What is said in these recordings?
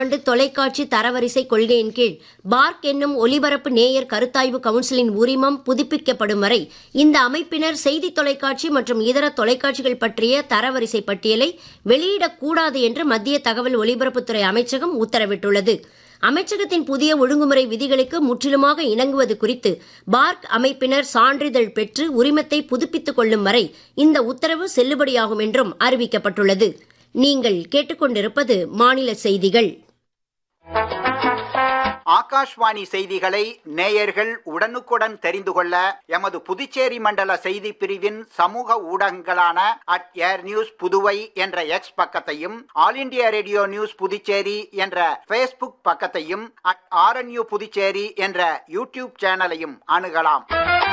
ஆண்டு தொலைக்காட்சி தரவரிசை கொள்கையின் கீழ் பார்க் என்னும் ஒலிபரப்பு நேயர் கருத்தாய்வு கவுன்சிலின் உரிமம் புதுப்பிக்கப்படும் வரை இந்த அமைப்பினர் செய்தி தொலைக்காட்சி மற்றும் இதர தொலைக்காட்சிகள் பற்றிய தரவரிசை பட்டியலை வெளியிடக்கூடாது என்று மத்திய தகவல் ஒலிபரப்புத்துறை அமைச்சகம் உத்தரவிட்டுள்ளது அமைச்சகத்தின் புதிய ஒழுங்குமுறை விதிகளுக்கு முற்றிலுமாக இணங்குவது குறித்து பார்க் அமைப்பினர் சான்றிதழ் பெற்று உரிமத்தை புதுப்பித்துக் கொள்ளும் வரை இந்த உத்தரவு செல்லுபடியாகும் என்றும் அறிவிக்கப்பட்டுள்ளது நீங்கள் கேட்டுக்கொண்டிருப்பது மாநில செய்திகள் ஆகாஷ்வாணி செய்திகளை நேயர்கள் உடனுக்குடன் தெரிந்து கொள்ள எமது புதுச்சேரி மண்டல செய்தி பிரிவின் சமூக ஊடகங்களான அட் ஏர் நியூஸ் புதுவை என்ற எக்ஸ் பக்கத்தையும் all India radio news Puducherry என்ற ஃபேஸ்புக் பக்கத்தையும் அட் ஆர்என்யூ புதுச்சேரி என்ற யூடியூப் சேனலையும் அணுகலாம்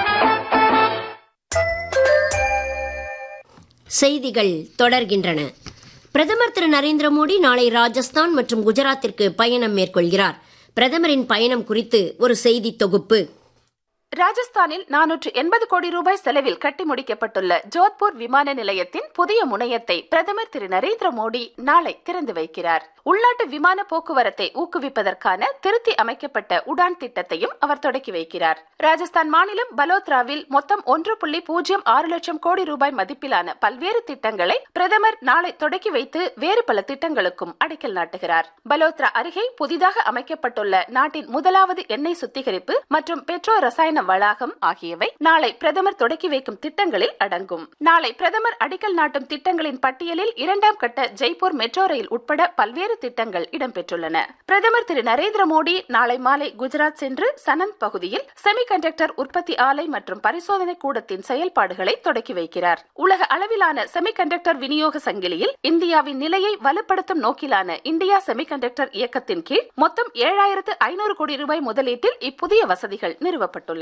செய்திகள் தொடர்கின்றன பிரதமர் திரு நரேந்திர மோடி நாளை ராஜஸ்தான் மற்றும் குஜராத்திற்கு பயணம் மேற்கொள்கிறார் பிரதமரின் பயணம் குறித்து ஒரு செய்தி தொகுப்பு ராஜஸ்தானில் நானூற்று எண்பது கோடி ரூபாய் செலவில் கட்டி முடிக்கப்பட்டுள்ள ஜோத்பூர் விமான நிலையத்தின் புதிய முனையத்தை பிரதமர் திரு நரேந்திர மோடி நாளை திறந்து வைக்கிறார் உள்நாட்டு விமான போக்குவரத்தை ஊக்குவிப்பதற்கான திருத்தி அமைக்கப்பட்ட உடான் திட்டத்தையும் அவர் தொடக்கி வைக்கிறார் ராஜஸ்தான் மாநிலம் பலோத்ராவில் மொத்தம் ஒன்று புள்ளி பூஜ்ஜியம் ஆறு லட்சம் கோடி ரூபாய் மதிப்பிலான பல்வேறு திட்டங்களை பிரதமர் நாளை தொடக்கி வைத்து வேறு பல திட்டங்களுக்கும் அடிக்கல் நாட்டுகிறார் பலோத்ரா அருகே புதிதாக அமைக்கப்பட்டுள்ள நாட்டின் முதலாவது எண்ணெய் சுத்திகரிப்பு மற்றும் பெட்ரோ ரசாயன வளாகம் ஆகியவை நாளை பிரதமர் தொடக்கி வைக்கும் திட்டங்களில் அடங்கும் நாளை பிரதமர் அடிக்கல் நாட்டும் திட்டங்களின் பட்டியலில் இரண்டாம் கட்ட ஜெய்ப்பூர் மெட்ரோ ரயில் உட்பட பல்வேறு திட்டங்கள் இடம்பெற்றுள்ளன பிரதமர் திரு நரேந்திர மோடி நாளை மாலை குஜராத் சென்று சனந்த் பகுதியில் செமிகண்டக்டர் உற்பத்தி ஆலை மற்றும் பரிசோதனை கூடத்தின் செயல்பாடுகளை தொடக்கி வைக்கிறார் உலக அளவிலான செமிகண்டக்டர் விநியோக சங்கிலியில் இந்தியாவின் நிலையை வலுப்படுத்தும் நோக்கிலான இந்தியா செமிகண்டக்டர் இயக்கத்தின் கீழ் மொத்தம் ஏழாயிரத்து ஐநூறு கோடி ரூபாய் முதலீட்டில் இப்புதிய வசதிகள் நிறுவப்பட்டுள்ளன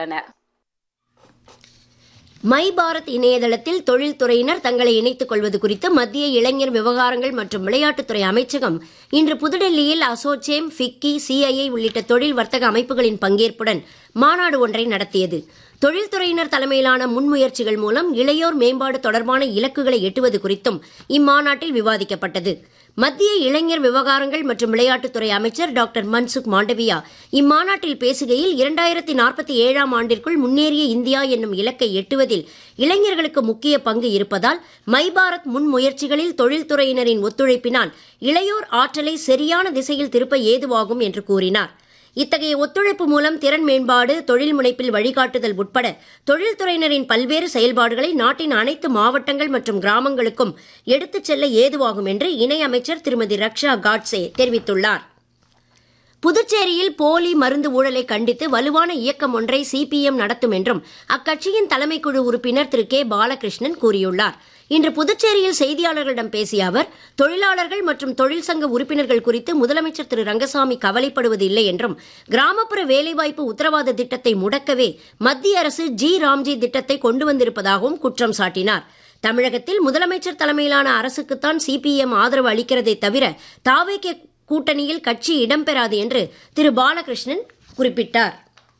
மை பாரத் இணையதளத்தில் தொழில்துறையினர் தங்களை இணைத்துக் கொள்வது குறித்து மத்திய இளைஞர் விவகாரங்கள் மற்றும் விளையாட்டுத்துறை அமைச்சகம் இன்று புதுடெல்லியில் அசோச்சேம் ஃபிக்கி சிஐஐ உள்ளிட்ட தொழில் வர்த்தக அமைப்புகளின் பங்கேற்புடன் மாநாடு ஒன்றை நடத்தியது தொழில்துறையினர் தலைமையிலான முன்முயற்சிகள் மூலம் இளையோர் மேம்பாடு தொடர்பான இலக்குகளை எட்டுவது குறித்தும் இம்மாநாட்டில் விவாதிக்கப்பட்டது மத்திய இளைஞர் விவகாரங்கள் மற்றும் விளையாட்டுத்துறை அமைச்சர் டாக்டர் மன்சுக் மாண்டவியா இம்மாநாட்டில் பேசுகையில் இரண்டாயிரத்தி நாற்பத்தி ஏழாம் ஆண்டிற்குள் முன்னேறிய இந்தியா என்னும் இலக்கை எட்டுவதில் இளைஞர்களுக்கு முக்கிய பங்கு இருப்பதால் மை பாரத் முன்முயற்சிகளில் தொழில்துறையினரின் ஒத்துழைப்பினால் இளையோர் ஆற்றலை சரியான திசையில் திருப்ப ஏதுவாகும் என்று கூறினார் இத்தகைய ஒத்துழைப்பு மூலம் திறன் மேம்பாடு தொழில் முனைப்பில் வழிகாட்டுதல் உட்பட தொழில்துறையினரின் பல்வேறு செயல்பாடுகளை நாட்டின் அனைத்து மாவட்டங்கள் மற்றும் கிராமங்களுக்கும் எடுத்துச் செல்ல ஏதுவாகும் என்று இணையமைச்சர் திருமதி ரக்ஷா காட்சே தெரிவித்துள்ளார் புதுச்சேரியில் போலி மருந்து ஊழலை கண்டித்து வலுவான இயக்கம் ஒன்றை சிபிஎம் நடத்தும் என்றும் அக்கட்சியின் தலைமைக்குழு உறுப்பினர் திரு கே பாலகிருஷ்ணன் கூறியுள்ளார் இன்று புதுச்சேரியில் செய்தியாளர்களிடம் பேசிய அவர் தொழிலாளர்கள் மற்றும் தொழிற்சங்க உறுப்பினர்கள் குறித்து முதலமைச்சர் திரு ரங்கசாமி கவலைப்படுவது இல்லை என்றும் கிராமப்புற வேலைவாய்ப்பு உத்தரவாத திட்டத்தை முடக்கவே மத்திய அரசு ஜி ராம்ஜி திட்டத்தை கொண்டு வந்திருப்பதாகவும் குற்றம் சாட்டினார் தமிழகத்தில் முதலமைச்சர் தலைமையிலான அரசுக்குத்தான் சிபிஎம் ஆதரவு அளிக்கிறதை தவிர தாவேக்கே கூட்டணியில் கட்சி இடம்பெறாது என்று திரு பாலகிருஷ்ணன் குறிப்பிட்டார்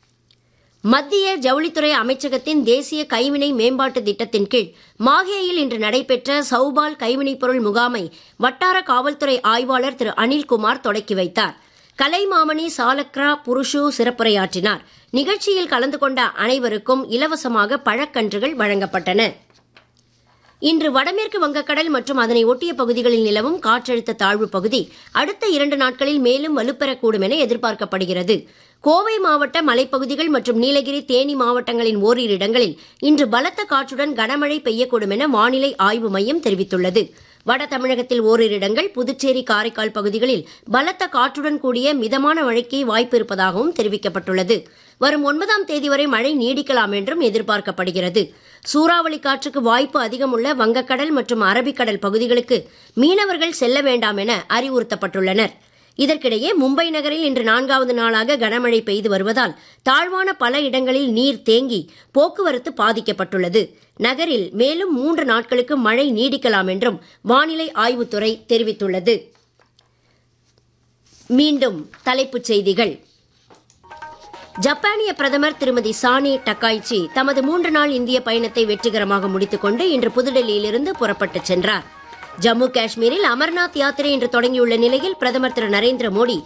மத்திய ஜவுளித்துறை அமைச்சகத்தின் தேசிய கைவினை மேம்பாட்டு திட்டத்தின் கீழ் மாஹேயில் இன்று நடைபெற்ற சௌபால் கைவினைப் பொருள் முகாமை வட்டார காவல்துறை ஆய்வாளர் திரு அனில்குமார் தொடக்கி வைத்தார் கலைமாமணி சாலக்ரா புருஷு சிறப்புரையாற்றினார் நிகழ்ச்சியில் கலந்து கொண்ட அனைவருக்கும் இலவசமாக பழக்கன்றுகள் வழங்கப்பட்டன இன்று வடமேற்கு வங்கக்கடல் மற்றும் அதனை ஒட்டிய பகுதிகளில் நிலவும் காற்றழுத்த தாழ்வு பகுதி அடுத்த இரண்டு நாட்களில் மேலும் வலுப்பெறக்கூடும் என எதிர்பார்க்கப்படுகிறது கோவை மாவட்ட மலைப்பகுதிகள் மற்றும் நீலகிரி தேனி மாவட்டங்களின் ஓரிரு இடங்களில் இன்று பலத்த காற்றுடன் கனமழை பெய்யக்கூடும் என வானிலை ஆய்வு மையம் தெரிவித்துள்ளது வட தமிழகத்தில் ஓரிரு இடங்கள் புதுச்சேரி காரைக்கால் பகுதிகளில் பலத்த காற்றுடன் கூடிய மிதமான மழைக்கு வாய்ப்பு இருப்பதாகவும் தெரிவிக்கப்பட்டுள்ளது வரும் ஒன்பதாம் தேதி வரை மழை நீடிக்கலாம் என்றும் எதிர்பார்க்கப்படுகிறது சூறாவளி காற்றுக்கு வாய்ப்பு அதிகமுள்ள வங்கக்கடல் மற்றும் அரபிக்கடல் பகுதிகளுக்கு மீனவர்கள் செல்ல வேண்டாம் என அறிவுறுத்தப்பட்டுள்ளனர் இதற்கிடையே மும்பை நகரில் இன்று நான்காவது நாளாக கனமழை பெய்து வருவதால் தாழ்வான பல இடங்களில் நீர் தேங்கி போக்குவரத்து பாதிக்கப்பட்டுள்ளது நகரில் மேலும் மூன்று நாட்களுக்கு மழை நீடிக்கலாம் என்றும் வானிலை ஆய்வுத்துறை தெரிவித்துள்ளது மீண்டும் தலைப்புச் செய்திகள் ஜப்பானிய பிரதமர் திருமதி சானி டக்காய்ச்சி தமது மூன்று நாள் இந்திய பயணத்தை வெற்றிகரமாக முடித்துக்கொண்டு இன்று புதுடெல்லியிலிருந்து புறப்பட்டுச் சென்றார் ஜம்மு காஷ்மீரில் அமர்நாத் யாத்திரை இன்று தொடங்கியுள்ள நிலையில் பிரதமர் திரு நரேந்திர மோடி